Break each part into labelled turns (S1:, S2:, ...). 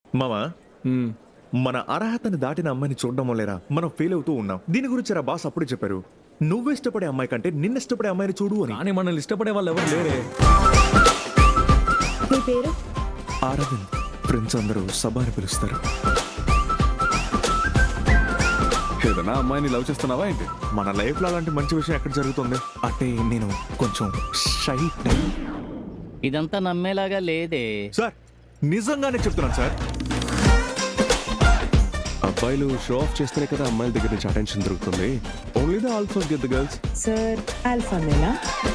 S1: మామా
S2: మ్మ్.
S1: మన అర్హతని దాటిన అమ్మాయిని చూడడం వల్లేరా మనం ఫెయిల్ అవుతూ ఉన్నాం దీని గురించి రా బాస్ అప్పుడే చెప్పారు నువ్వు ఇష్టపడే అమ్మాయి కంటే నిన్ను ఇష్టపడే అమ్మాయిని చూడు అని
S2: కానీ మనల్ని ఇష్టపడే వాళ్ళు ఎవరు లేరే
S3: మీ పేరు
S1: అరవింద్ ఫ్రెండ్స్ అందరూ సభ అని పిలుస్తారు
S4: ఏదైనా అమ్మాయిని లవ్ చేస్తున్నావా ఏంటి
S1: మన లైఫ్ లో అలాంటి మంచి విషయం ఎక్కడ జరుగుతుంది అంటే నేను కొంచెం షై టైప్
S5: ఇదంతా నమ్మేలాగా లేదే
S1: సార్ నిజంగానే చెప్తున్నాను సార్
S4: అబ్బాయిలు షో ఆఫ్ చేస్తేనే కదా అమ్మాయిల దగ్గర నుంచి అటెన్షన్ దొరుకుతుంది only the alphas get the girls
S3: sir alpha మేలా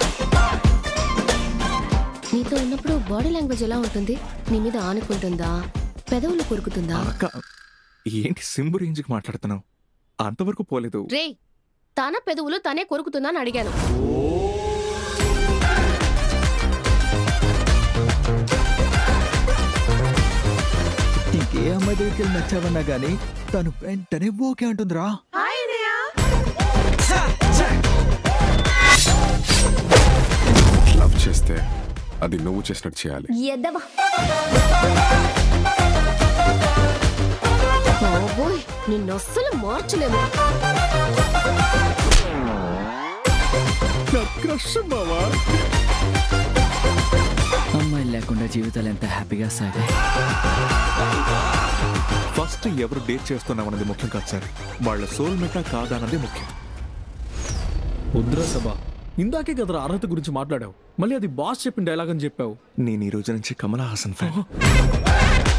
S6: నీతో ఉన్నప్పుడు బాడీ లాంగ్వేజ్ ఎలా ఉంటుంది నీ మీద ఆనుకుంటుందా పెదవులు కొరుకుతుందా
S1: అక్క ఏంటి సింబు రేంజ్కి మాట్లాడుతున్నావు అంతవరకు పోలేదు
S6: రే తన పెదవులు తనే కొరుకుతుందా అని అడిగాను
S7: ఇంకే అమ్మాయి దగ్గరికి వెళ్ళి నచ్చావన్నా గానీ తను వెంటనే ఓకే అంటుందిరా
S4: లవ్ చేస్తే అది నువ్వు చేసినట్టు చేయాలి
S6: ఎద్దవా బాబోయ్ నిన్ను అస్సలు మార్చలేము
S1: క్రష్ బావా
S5: అమ్మాయి లేకుండా జీవితాలు ఎంత హ్యాపీగా సాగాయి
S1: ఫస్ట్ ఎవరు డేట్ చేస్తున్నామన్నది ముఖ్యం కాదు సార్ వాళ్ళ సోల్ మెటా కాదా అన్నది ముఖ్యం
S2: వద్దురా సభ ఇందాకే కదరా అర్హత గురించి మాట్లాడావు మళ్ళీ అది బాస్ చెప్పిన డైలాగ్ అని చెప్పావు
S1: నేను ఈ రోజు నుంచి కమలా హాసన్ ఫ్యాన్